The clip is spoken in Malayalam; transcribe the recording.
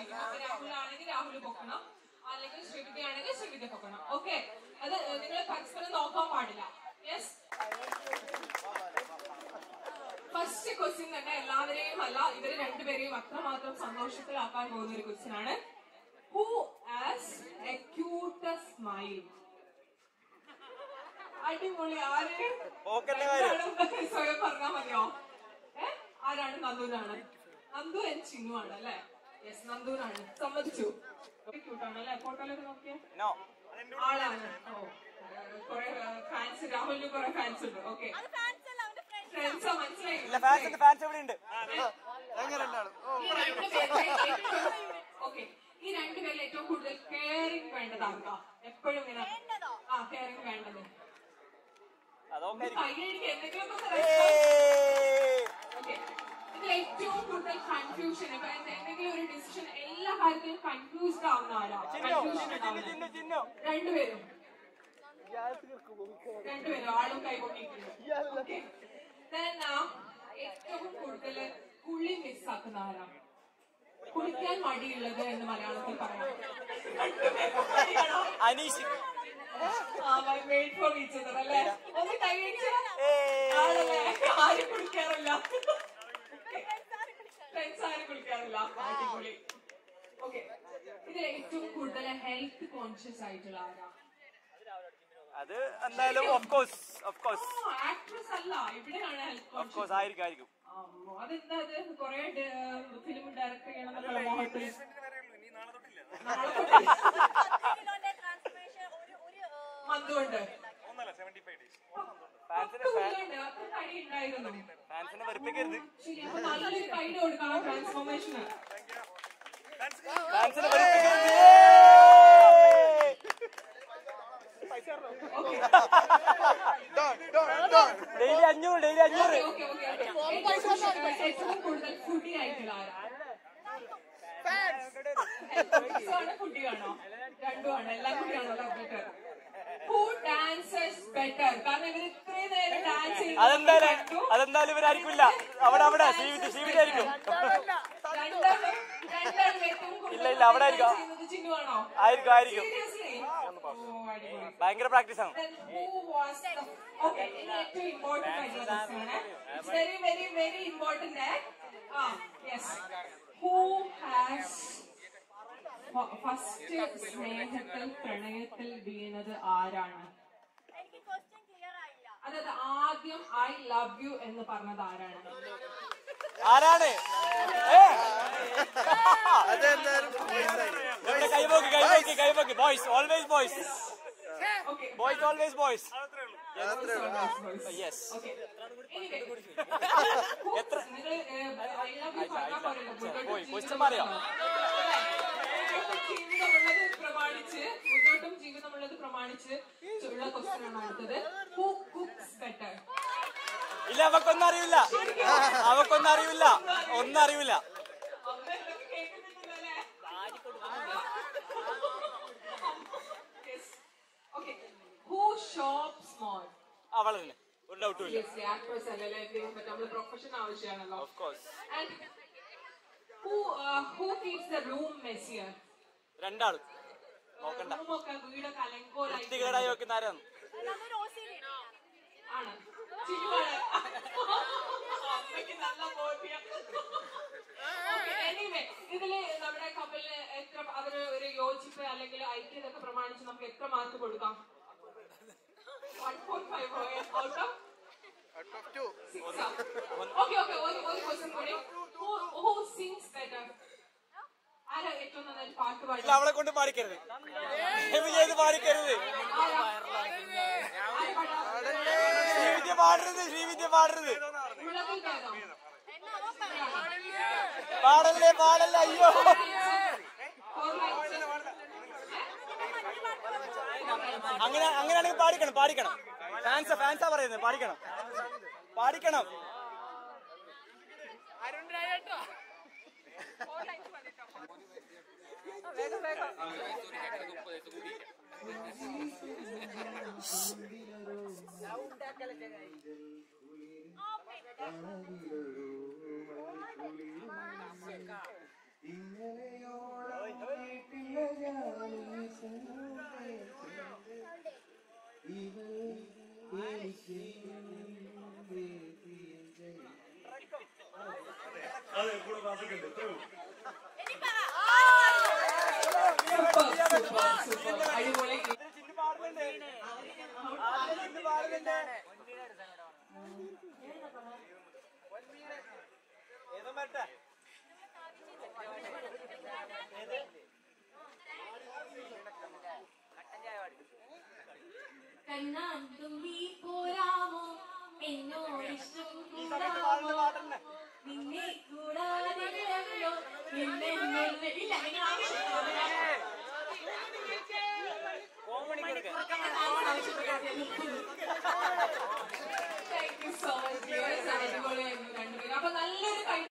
ചോദിക്കും അപ്പൊ രാഹുലാണെങ്കിൽ രാഹുൽ പൊക്കണം അല്ലെങ്കിൽ ശ്രീവിദ്യ ആണെങ്കിൽ ശ്രീവിദ്യ പൊക്കണം ഓക്കെ അത് നിങ്ങൾ പരസ്പരം നോക്കാൻ പാടില്ല യെസ് ഫസ്റ്റ് ക്വസ്റ്റ്യൻ തന്നെ എല്ലാവരെയും അല്ല ഇവര് രണ്ടുപേരെയും അത്രമാത്രം സന്തോഷത്തിലാക്കാൻ പോകുന്ന ഒരു ക്വസ്റ്റ്യൻ ആണ് who has a cutest smile അടിപൊളി ആര് ഓക്കല്ലേ കാര്യം. രണ്ടാളും സ്വയം പറഞ്ഞാൽ മതിയോ ഏ ആരാണ് നന്ദൂരാണ് നന്ദു എൻ ചിന്നു ആണ് അല്ലെ യെസ് നന്ദൂരാണ് സമ്മതിച്ചു ക്യൂട്ടാണ് അല്ലെ ഫോട്ടോയിലൊക്കെ നോക്കിയേ നോ ആളാണ് ഓ കുറെ ഫാൻസ് രാഹുലിന് കുറെ ഫാൻസ് ഉണ്ട് ഓക്കെ ഫ്രണ്ട്സാ ഇല്ല മനസ്സിലായി ഫാൻസ് ഉണ്ട് ഫാൻസ് എവിടെ ഉണ്ട് ഓക്കെ ഈ രണ്ടുപേരിൽ ഏറ്റവും കൂടുതൽ കെയറിംഗ് വേണ്ടതാക്കുക എപ്പോഴും ഇങ്ങനെ ആ കെയറിംഗ് വേണ്ടത് അതൊക്കെ കൈയടിക്ക് എന്തെങ്കിലുമൊക്കെ ഒന്ന് ഏയ്. ഓക്കെ ഇതിൽ ഏറ്റവും കൂടുതൽ കൺഫ്യൂഷൻ ഇപ്പൊ എന്ത് എന്തെങ്കിലും ഒരു ഡിസിഷൻ എല്ലാ കാര്യത്തിലും കൺഫ്യൂസ്ഡ് ആവുന്ന ആരാ ചിന്നു കൺഫ്യൂഷൻ ചിന്നു ചിന്നു ചിന്നു ചിന്നു രണ്ടുപേരും രണ്ടുപേരും ആളും കൈകൊണ്ടിരിക്കുന്നു ഓക്കെ ഏറ്റവും കൂടുതൽ കുളി മിസ്സാക്കുന്ന ആരാ കുളിക്കാൻ മടിയുള്ളത് എന്ന് മലയാളത്തിൽ പറയാം രണ്ടുപേർക്കും മടിയാണോ? അനീഷ് ആ, my wait for each other അല്ലേ? ഒന്ന് കൈയടിച്ച്. ഏയ്. ആണല്ലേ? ആരും കുളിക്കാറില്ല ഫ്രണ്ട്സ് ആരും കുളിക്കാറില്ല അടിപൊളി ഓക്കെ ഇതിൽ ഏറ്റവും കൂടുതൽ ഹെൽത്ത് കോൺഷ്യസ് ആയിട്ടുള്ള ആരാ അത് എന്തായാലും of course of course actress അല്ല ഇവിടെയാണ് ഹെൽത്ത് ഓഫ് കോൺഷ്യസ് കോഴ്സ് ആയിരിക്കും ആയിരിക്കും അതെന്താ അത് കൊറേ ഫിലിം ഡയറക്ട് ചെയ്യണം എന്നുള്ള മോഹത്തിൽ നാളെ മന്തുണ്ട് ഫാൻസിനെ പത്തുകൊല്ലുണ്ട്. അത്ര തടി ഉണ്ടായിരുന്നു ഫാൻസിനെ വെറുപ്പിക്കരുത് ശരി അപ്പൊ നല്ലൊരു കൈഡ് കൊടുക്കണം ട്രാൻസ്ഫോർമേഷന് ഫാൻസിനെ വെറുപ്പിക്കരുത് ഏയ്. ഓക്കെ ഡെയിലി അഞ്ഞൂറ് ഡെയിലി അഞ്ഞൂറ് ഓക്കെ ഓക്കെ ഓക്കെ ഏറ്റവും കൂടുതൽ ഫുഡി ആയിട്ടുള്ള ആരാ ആണ് ഫുഡിയാണോ രണ്ടുമാണ് എല്ലാം കൂടിയാണോ ബെറ്റർ ഹൂ ഡാൻസസ് ബെറ്റർ കാരണം ഇവർ ഇത്രയും നേരം ഡാൻസ് അതെന്തായാലും അതെന്തായാലും ഇവരായിരിക്കില്ല അവിടെ അവിടെ ശ്രീവിദ്യ ശ്രീവിദ്യ ആയിരിക്കും ഇല്ല, ഇല്ല, അവിടെ ആയിരിക്കും. ചിന്നുവാണോ ആയിരിക്കും ആയിരിക്കും സീരിയസ്ലി ഓ അടിപൊളി ഭയങ്കര പ്രാക്ടീസ് ആണ് then who was the okay ഇനി ഏറ്റവും ഇമ്പോർട്ടന്റ് ആയിട്ടുള്ള question ആണ് it's very very very important eh ah yes who has first സ്നേഹത്തിൽ പ്രണയത്തിൽ വീണത് ആരാണ് അതായത് ആദ്യം ഐ ലവ് യു എന്ന് പറഞ്ഞത് ആരാണ് ആരാണ് ഏ ഇവിടെ കൈപോക്ക് കൈപോക്ക് കൈപോക്ക് boys always boys okay boys always boys yes Okay. Anyway. എത്ര നിങ്ങൾ ഐ ലവ് യു പറഞ്ഞാൽ പോരല്ലോ പോയി. മുന്നോട്ടും question മാറിയോ? ജീവിതമുള്ളത് പ്രമാണിച്ച് മുന്നോട്ടും ജീവിതമുള്ളത് പ്രമാണിച്ച് ഉള്ള ക്വസ്റ്റ്യൻ ആണ് അടുത്തത് ഹു കുക്സ് ബെറ്റർ ഇല്ല അവക്കൊന്നും അറിയില്ല അവക്കൊന്നും അറിയില്ല ഒന്നും അറിയില്ല ഹു ഷോപ്പ് സ്മോൾ അവൾ തന്നെ ഒരു ഡൗട്ടും ഇല്ല ആക്ട്രസ് അല്ലല്ലേ നമ്മൾ പ്രൊഫഷൻ ആവശ്യമാണല്ലോ of course And who uh, who keeps the room messier? രണ്ടാളും നോക്കണ്ട റൂമൊക്കെ വീടൊക്കെ അലങ്കോലായി വൃത്തികേടായി വെക്കുന്ന ആരാണ് ആണ് ചിരിവാണ്. അമ്മയ്ക്ക് നല്ല ബോധ്യം. Okay, anyway, ഇതില് നമ്മുടെ കപ്പലിന് എത്ര അവര് ഒരു യോജിപ്പ് അല്ലെങ്കിൽ ഐക്യതൊക്കെ പ്രമാണിച്ച് നമുക്ക് എത്ര മാർക്ക് കൊടുക്കാം one point five out of okay okay ഒരു ഒരു ക്വസ്റ്റ്യൻ കൂടി ഹൂ സിങ്സ് ബെറ്റർ ആരാ ഏറ്റവും നന്നായിട്ട് പാട്ട് പാടി ഇല്ല അവളെ കൊണ്ട് പാടിക്കരുത് ദയവ് ചെയ്ത് പാടിക്കരുത് ശ്രീവിദ്യ പാടരുത് ശ്രീവിദ്യ പാടരുത് പാടല്ലേ പാടല്ലേ അയ്യോ അങ്ങനെ അങ്ങനെയാണെങ്കിൽ പാടിക്കണം പാടിക്കണം ഫാൻസാ ഫാൻസാ പറയുന്നത് പാടിക്കണം പാടിക്കണം ഇന്നലെയോടെ സൂപ്പർ സൂപ്പർ സൂപ്പർ അടിപൊളി ചിന്നു പാടുന്നുണ്ട് ആദ്യം ചിന്നു പാടുന്നുണ്ട് ഏതോ വരട്ടെ കണ്ണാൻ തുമ്പി പോരാമോ എന്നോടിഷ്ടം ഈ സമയത്ത് പാടുന്ന കൂടാമോ പാട്ടന്നെ നിന്നെ കൂടാതെയല്ലോ എന്നെ ഇല്ല നിങ്ങൾ ആവശ്യമില്ല കോമഡി കൊടുക്ക ആവശ്യമില്ല